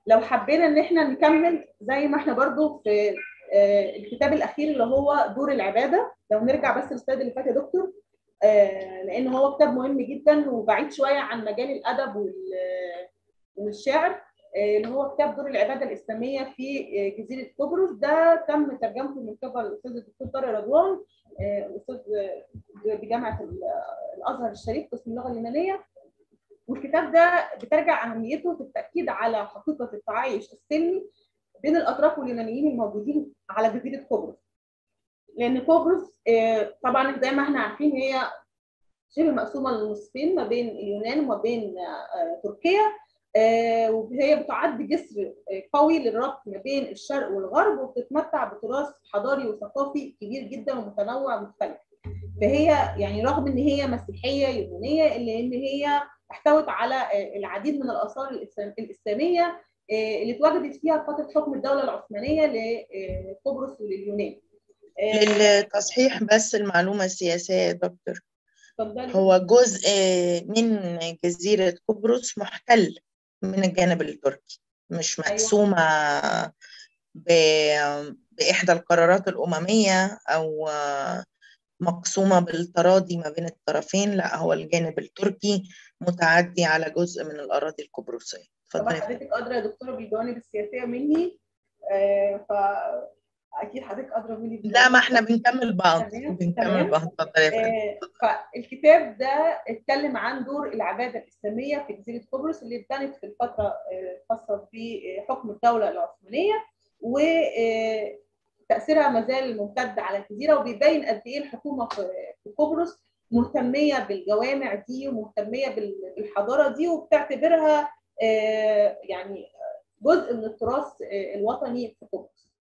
لو حبينا ان احنا نكمل زي ما احنا برضو في آه، الكتاب الاخير اللي هو دور العباده لو نرجع بس للسلايد اللي فات يا دكتور آه، لان هو كتاب مهم جدا وبعيد شويه عن مجال الادب وال- والشعر آه، اللي هو كتاب دور العباده الاسلاميه في آه، جزيره قبرص ده تم ترجمته من قبل الاستاذ الدكتور طارق رضوان آه، استاذ آه، بجامعه ال- الازهر الشريف قسم اللغه اليونانيه والكتاب ده بترجع اهميته في التاكيد على حقيقه التعايش السلمي بين الاتراك واليونانيين الموجودين على جزيره قبرص. لان قبرص آه، طبعا زي ما احنا عارفين هي شبه مقسومه لنصفين ما بين اليونان وما بين آه، تركيا آه، وهي بتعد جسر آه، قوي للربط ما بين الشرق والغرب وبتتمتع بتراث حضاري وثقافي كبير جدا ومتنوع ومختلف. فهي يعني رغم ان هي مسيحيه يونانيه الا ان هي احتوت على آه، العديد من الاثار الإسلام- الاسلاميه آه، اللي اتوجدت فيها فتره حكم الدوله العثمانيه لقبرص ولليونان. آه، للتصحيح بس المعلومة السياسية يا دكتور اتفضلي. هو جزء من جزيرة قبرص محتل من الجانب التركي مش أيوة. مقسومة ب- بإحدى القرارات الأممية أو مقسومة بالتراضي ما بين الطرفين لا هو الجانب التركي متعدي على جزء من الأراضي القبرصية طبعا اتفضلي حضرتك ادرى يا دكتوره بالجوانب السياسيه مني آه، فاكيد حضرتك ادرى مني لا ما احنا بنكمل بعض تمام، بنكمل تمام. بعض اتفضلي يا فندم. آه، فالكتاب ده اتكلم عن دور العباده الاسلاميه في جزيره قبرص اللي اتبنت في الفتره آه، الخاصه بحكم الدوله العثمانيه وتاثيرها ما زال ممتد على الجزيره وبيبين قد ايه الحكومه في في قبرص مهتميه بالجوامع دي ومهتميه بال- بالحضاره دي وبتعتبرها آه، يعني جزء من التراث آه، الوطني في قبرص.